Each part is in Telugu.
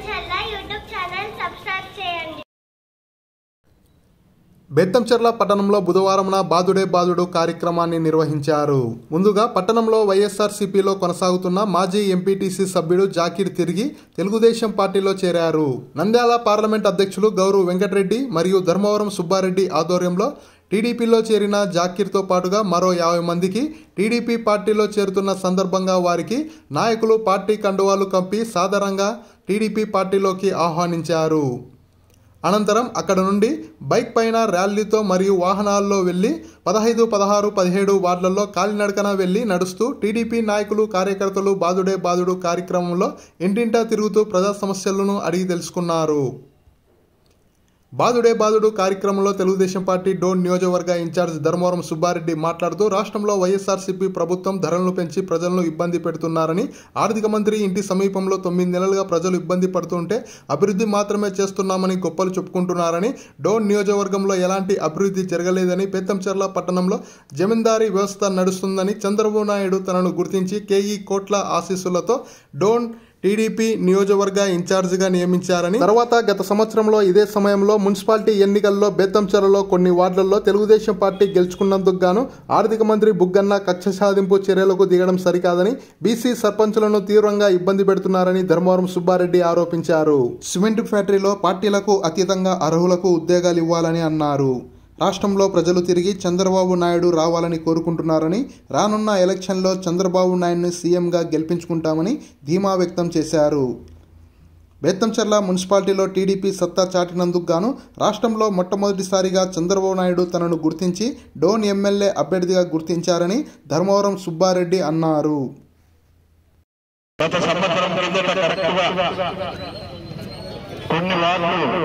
చల్ల యూట్యూబ్ ఛానల్ సబ్స్క్రైబ్ చేయండి బెత్తంచెర్ల పట్టణంలో బుధవారంన బాదుడే బాదుడు కార్యక్రమాన్ని నిర్వహించారు ముందుగా పట్టణంలో వైఎస్ఆర్సీపీలో కొనసాగుతున్న మాజీ ఎంపీటీసీ సభ్యుడు జాకీర్ తిరిగి తెలుగుదేశం పార్టీలో చేరారు నంద్యాల పార్లమెంట్ అధ్యక్షులు గౌరవ్ వెంకటరెడ్డి మరియు ధర్మవరం సుబ్బారెడ్డి ఆధ్వర్యంలో టీడీపీలో చేరిన జాకీర్తో పాటుగా మరో యాభై మందికి టీడీపీ పార్టీలో చేరుతున్న సందర్భంగా వారికి నాయకులు పార్టీ కండువాలు కంపి సాధారణంగా టీడీపీ పార్టీలోకి ఆహ్వానించారు అనంతరం అక్కడ నుండి బైక్ పైన ర్యాలీతో మరియు వాహనాల్లో వెళ్లి పదహైదు పదహారు పదిహేడు వార్డులలో కాలినడకన వెళ్లి నడుస్తూ టీడీపీ నాయకులు కార్యకర్తలు బాదుడే బాదుడు కార్యక్రమంలో ఇంటింటా తిరుగుతూ ప్రజా సమస్యలను అడిగి తెలుసుకున్నారు బాదుడే బాదుడు కార్యక్రమంలో తెలుగుదేశం పార్టీ డోన్ నియోజకవర్గ ఇన్ఛార్జ్ ధర్మవరం సుబ్బారెడ్డి మాట్లాడుతూ రాష్ట్రంలో వైఎస్ఆర్సీపీ ప్రభుత్వం ధరలను పెంచి ప్రజలను ఇబ్బంది పెడుతున్నారని ఆర్థిక మంత్రి ఇంటి సమీపంలో తొమ్మిది నెలలుగా ప్రజలు ఇబ్బంది పడుతుంటే అభివృద్ధి మాత్రమే చేస్తున్నామని గొప్పలు చెప్పుకుంటున్నారని డోన్ నియోజకవర్గంలో ఎలాంటి అభివృద్ధి జరగలేదని బెత్తంచెర్ల పట్టణంలో జమీందారీ వ్యవస్థ నడుస్తుందని చంద్రబాబు నాయుడు తనను గుర్తించి కేఈ కోట్ల ఆశీస్సులతో డోన్ టీడీపీ నియోజకవర్గ ఇన్ఛార్జిగా నియమించారని తర్వాత గత సంవత్సరంలో ఇదే సమయంలో మున్సిపాలిటీ ఎన్నికల్లో బెత్తంచెరలో కొన్ని వార్డులలో తెలుగుదేశం పార్టీ గెలుచుకున్నందుకు గాను ఆర్థిక మంత్రి బుగ్గన్న కక్ష సాధింపు చర్యలకు దిగడం సరికాదని బీసీ సర్పంచులను తీవ్రంగా ఇబ్బంది పెడుతున్నారని ధర్మవరం సుబ్బారెడ్డి ఆరోపించారు సిమెంట్ ఫ్యాక్టరీలో పార్టీలకు అతీతంగా అర్హులకు ఉద్యోగాలు ఇవ్వాలని అన్నారు రాష్ట్రంలో ప్రజలు తిరిగి చంద్రబాబు నాయుడు రావాలని కోరుకుంటున్నారని రానున్న ఎలక్షన్లో చంద్రబాబు నాయుడుని సీఎంగా గెలిపించుకుంటామని ధీమా వ్యక్తం చేశారు బేత్తంచెర్ల మున్సిపాలిటీలో టీడీపీ సత్తా చాటినందుకు గాను రాష్ట్రంలో మొట్టమొదటిసారిగా చంద్రబాబు నాయుడు తనను గుర్తించి డోన్ ఎమ్మెల్యే అభ్యర్థిగా గుర్తించారని ధర్మవరం సుబ్బారెడ్డి అన్నారు గత సంవత్సరం కిందట కరెక్ట్గా కొన్ని వార్లు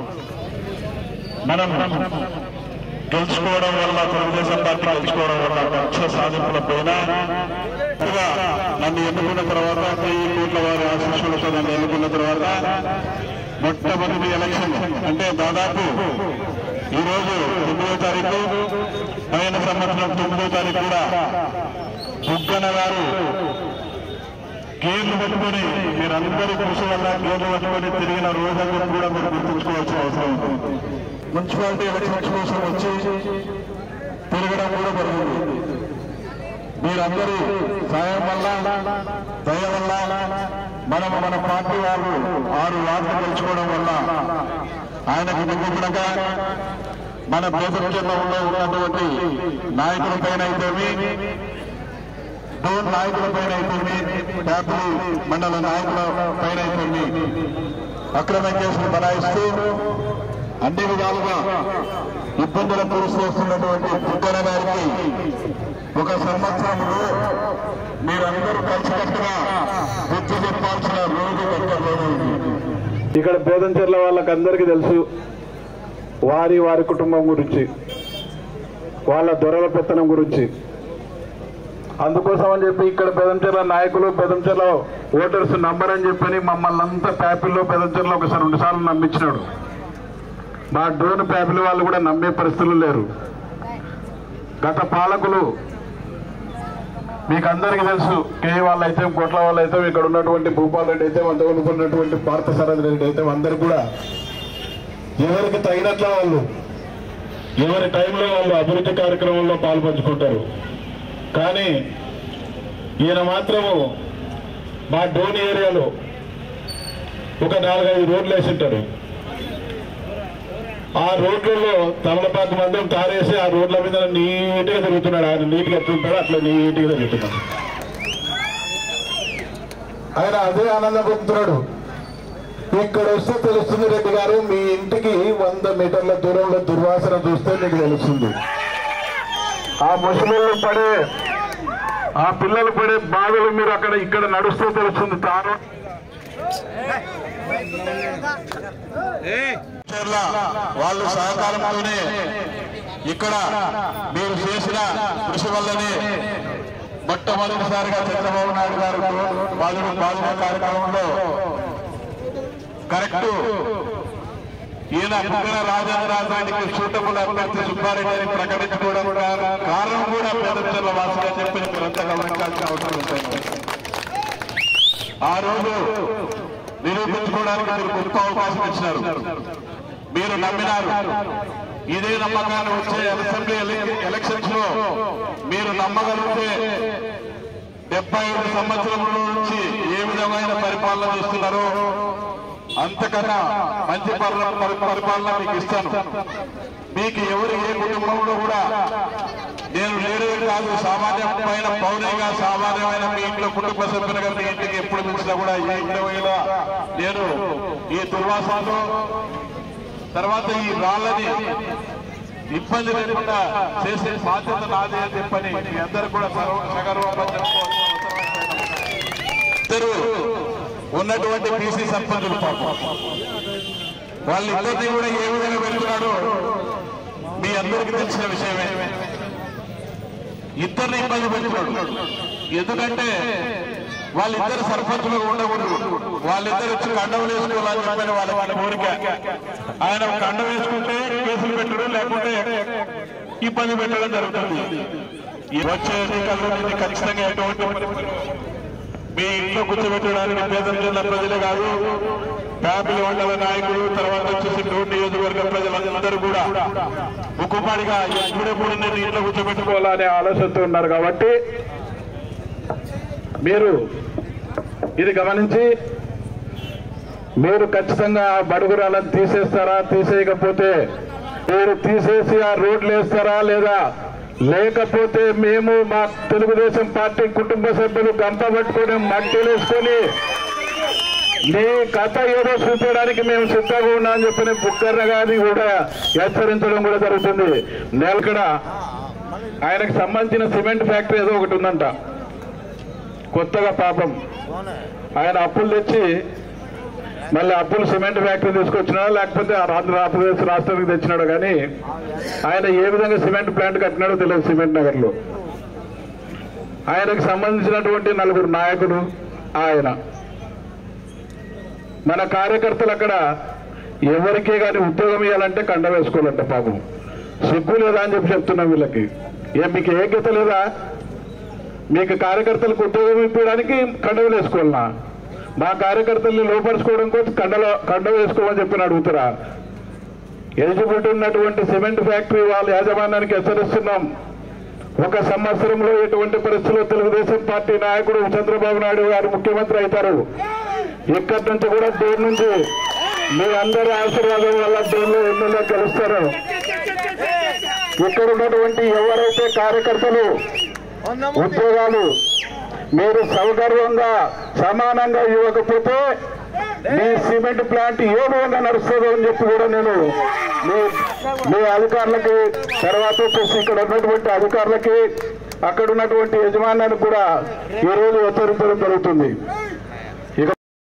మనం గెలుచుకోవడం వల్ల తెలుగుదేశం పార్టీ గెలుచుకోవడం వల్ల కక్ష సాధింపుల పైన ఎక్కువగా నన్ను ఎన్నుకున్న తర్వాత వెయ్యి కోట్ల వారి ఆశీస్సులతో నన్ను ఎన్నుకున్న తర్వాత మొట్టమొదటి ఎలక్షన్ అంటే దాదాపు ఈ రోజు తొమ్మిదో తారీఖు పైన సంవత్సరం తొమ్మిదో తారీఖు కూడా బుగ్గన గారు గేర్లు పట్టుకొని మీరందరూ కృషి వల్ల గేర్లు పట్టుకొని తిరిగిన రోజులను కూడా మీరు గుర్తుంచుకోవాల్సిన అవసరం ఉంది మున్సిపాలిటీ ఎలక్షన్స్ కోసం వచ్చి తిరగడం కూడా జరిగింది మీరందరి సాయం వల్ల దయ వల్ల మనం మన పార్టీ వాళ్ళు ఆరు వార్తలు గెలుచుకోవడం వల్ల ఆయనకు నిగుణంగా మన బేదరికంలో ఉన్నటువంటి నాయకుల పైన అయితేమి డోన్ నాయకుల పైన అయితేమి ట్యాపులు మండల నాయకుల పైన అయితేమి అక్రమ కేసులు బనాయిస్తూ అన్ని విధాలుగా ఇబ్బందులకు గురి చేస్తున్నటువంటి బుగ్గన గారికి ఒక సంవత్సరంలో మీరందరూ కలిసికట్టుగా బుద్ధి చెప్పాల్సిన రోజు దగ్గరలోనే ఉంది ఇక్కడ బేదంచెర్ల వాళ్ళకి అందరికీ తెలుసు వారి వారి కుటుంబం గురించి వాళ్ళ దొరల పెత్తనం గురించి అందుకోసం అని చెప్పి ఇక్కడ పెదంచెర్ల నాయకులు పెదంచెర్ల ఓటర్స్ నంబర్ అని చెప్పని మమ్మల్ని అంతా ప్యాపిల్లో పెదంచెర్ల ఒకసారి రెండు సార్లు నమ్మించినాడు మా డోన్ ప్యాపిల్ వాళ్ళు కూడా నమ్మే పరిస్థితులు లేరు గత పాలకులు మీకు అందరికీ తెలుసు కే వాళ్ళు అయితే కోట్ల వాళ్ళు అయితే ఇక్కడ ఉన్నటువంటి భూపాల్ రెడ్డి అయితే అంతకు ఉన్నటువంటి భారత సరద్ రెడ్డి అయితే అందరు కూడా ఎవరికి తగినట్ల వాళ్ళు ఎవరి టైంలో వాళ్ళు అభివృద్ధి కార్యక్రమంలో పాల్పంచుకుంటారు కానీ ఈయన మాత్రము మా డోన్ ఏరియాలో ఒక నాలుగైదు రోడ్లు వేసింటారు ఆ రోడ్లలో తమలపాకు మందం తారేసి ఆ రోడ్ల మీద నీట్గా తిరుగుతున్నాడు ఆయన నీట్గా ఎట్లుంటాడు అట్లా నీట్గా తిరుగుతున్నాడు ఆయన అదే ఆనందం పొందుతున్నాడు ఇక్కడ వస్తే తెలుస్తుంది రెడ్డి గారు మీ ఇంటికి వంద మీటర్ల దూరంలో దుర్వాసన చూస్తే మీకు తెలుస్తుంది ఆ ముసలిళ్ళు పడే ఆ పిల్లలు పడే బాధలు మీరు అక్కడ ఇక్కడ నడుస్తూ తెలుస్తుంది తాను చర్ల వాళ్ళు సహకారంతోనే ఇక్కడ మీరు చేసిన కృషి వల్లనే మొట్టమొదటిసారిగా చంద్రబాబు నాయుడు గారు బాధుడు బాధుడు కార్యక్రమంలో కరెక్ట్ ఈయన బుగ్గన రాజేంద్రనాథానికి సూటబుల్ అభ్యర్థి సుబ్బారెడ్డి అని ప్రకటించుకోవడం కా- కారణం కూడా పేదల వాసుగా చెప్పి మీరంతా గమనించాల్సిన అవసరం ఉంటుంది ఆ రోజు నిరుద్యోగ నిరూపించుకోవడానికి మీరు గొప్ప అవకాశం ఇచ్చినారు మీరు నమ్మినారు ఇదే నమ్మకాన్ని వచ్చే అసెంబ్లీ ఎల- ఎలక్షన్స్ లో మీరు నమ్మగలిగితే డెబ్బై ఐదు సంవత్సరముల నుంచి ఏ విధమైన పరిపాలన చేస్తున్నారో అంతకన్నా మంచి పరి- పరి- పరిపాలన మీకు ఇస్తాను మీకు ఎవరు ఏ కుటుంబంలో కూడా నేను లీడర్ కాదు సామాన్యమైన పౌరునిగా సామాన్యమైన మీ ఇంట్లో కుటుంబ సభ్యులుగా మీ ఇంటికి ఎప్పుడు పిలిచినా కూడా ఏ ఇంట్లో పోయినా నేను ఈ దుర్వాసనలో తర్వాత ఈ రాళ్ళని ఇబ్బంది లేకుండా చేసే బాధ్యత నాదే అని చెప్పని మీ అందరూ కూడా సర్వ సగర్వంగా చెప్పుకోవాల్సిన అవసరం ఎంతైనా ఇద్దరు ఉన్నటువంటి బీసీ సర్పంచులు పాపం వాళ్ళిద్దరిని కూడా ఏ విధంగా పెడుతున్నాడో మీ అందరికీ తెలిసిన విషయమే ఇద్దరిని ఇబ్బంది పెడుతున్నాడు ఎందుకంటే వాళ్ళిద్దరు సర్పంచులు ఉండకూడదు వాళ్ళిద్దరు వచ్చి కండవలు వేసుకోవాలని చెప్పిన వాళ్ళ వాళ్ళ కోరిక ఆయన కండం వేసుకుంటే కేసులు పెట్టడం లేకుంటే ఇబ్బంది పెట్టడం జరుగుతుంది ఈ వచ్చే ఎన్నికల్లో ఇది ఖచ్చితంగా ఎటువంటి మీ ఇంట్లో కూర్చోబెట్టడానికి పేదల జిల్లా ప్రజలే కాదు ఫ్యామిలీ మండల నాయకులు తర్వాత వచ్చేసి నూరు నియోజకవర్గ ప్రజలందరూ కూడా ముక్కుపాడిగా ఎప్పుడెప్పుడు నేను ఇంట్లో కూర్చోబెట్టుకోవాలనే ఆలోచనతో ఉన్నారు కాబట్టి మీరు ఇది గమనించి మీరు ఖచ్చితంగా ఆ బడుగురాలను తీసేస్తారా తీసేయకపోతే మీరు తీసేసి ఆ రోడ్లు వేస్తారా లేదా లేకపోతే మేము మా తెలుగుదేశం పార్టీ కుటుంబ సభ్యులు గంప పట్టుకొని మట్టిలు వేసుకొని మీ కథ ఏదో చూపించడానికి మేము సిద్ధంగా ఉన్నామని చెప్పిన బుక్కర్ర గారిని కూడా హెచ్చరించడం కూడా జరుగుతుంది నేలకడ ఆయనకు సంబంధించిన సిమెంట్ ఫ్యాక్టరీ ఏదో ఒకటి ఉందంట కొత్తగా పాపం ఆయన అప్పులు తెచ్చి మళ్ళీ అప్పులు సిమెంట్ ఫ్యాక్టరీ తీసుకొచ్చినాడో లేకపోతే ఆ ఆంధ్ర ఆంధ్రప్రదేశ్ రాష్ట్రానికి తెచ్చినాడో కానీ ఆయన ఏ విధంగా సిమెంట్ ప్లాంట్ కట్టినాడో తెలియదు సిమెంట్ నగర్ లో ఆయనకు సంబంధించినటువంటి నలుగురు నాయకులు ఆయన మన కార్యకర్తలు అక్కడ ఎవరికే కానీ ఉద్యోగం ఇవ్వాలంటే కండ వేసుకోవాలంట పాపం సిగ్గు లేదా అని చెప్పి చెప్తున్నాం వీళ్ళకి ఏం మీకు ఏకత లేదా మీకు కార్యకర్తలకు ఉద్యోగం ఇప్పడానికి కండవలు వేసుకోవాలనా మా కార్యకర్తల్ని లోపరుచుకోవడం కోసం కండలో కండ వేసుకోమని చెప్పి అడుగుతారా ఎలిజిబిలిటీ ఉన్నటువంటి సిమెంట్ ఫ్యాక్టరీ వాళ్ళ యాజమాన్యానికి హెచ్చరిస్తున్నాం ఒక సంవత్సరంలో ఎటువంటి పరిస్థితుల్లో తెలుగుదేశం పార్టీ నాయకుడు చంద్రబాబు నాయుడు గారు ముఖ్యమంత్రి అవుతారు ఇక్కడి నుంచి కూడా దేని నుంచి మీ అందరి ఆశీర్వాదం వల్ల దేనిలో ఎమ్మెల్యే గెలుస్తారు ఇక్కడ ఉన్నటువంటి ఎవరైతే కార్యకర్తలు ఉద్యోగాలు మీరు సౌకర్యంగా సమానంగా ఇవ్వకపోతే మీ సిమెంట్ ప్లాంట్ ఏ విధంగా నడుస్తుందో అని చెప్పి కూడా నేను మీ మీ అధికారులకి తర్వాత వచ్చేసి ఇక్కడ ఉన్నటువంటి అధికారులకి అక్కడ ఉన్నటువంటి యజమాన్యానికి కూడా ఈ రోజు హెచ్చరించడం జరుగుతుంది ఇక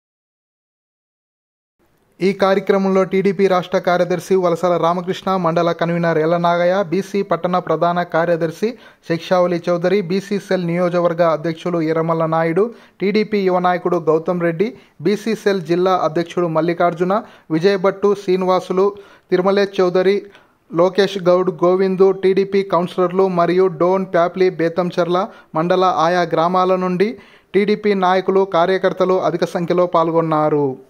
ఈ కార్యక్రమంలో టీడీపీ రాష్ట్ర కార్యదర్శి వలసల రామకృష్ణ మండల కన్వీనర్ ఎల్లనాగయ్య బీసీ పట్టణ ప్రధాన కార్యదర్శి శిక్షావళి చౌదరి బీసీ సెల్ నియోజకవర్గ అధ్యక్షులు ఎర్రమల్ల నాయుడు టీడీపీ యువ నాయకుడు గౌతమ్ రెడ్డి బీసీ సెల్ జిల్లా అధ్యక్షుడు మల్లికార్జున విజయభట్టు శ్రీనివాసులు తిరుమలేష్ చౌదరి లోకేష్ గౌడ్ గోవిందు టీడీపీ కౌన్సిలర్లు మరియు డోన్ ప్యాప్లీ బేతంచర్ల మండల ఆయా గ్రామాల నుండి టీడీపీ నాయకులు కార్యకర్తలు అధిక సంఖ్యలో పాల్గొన్నారు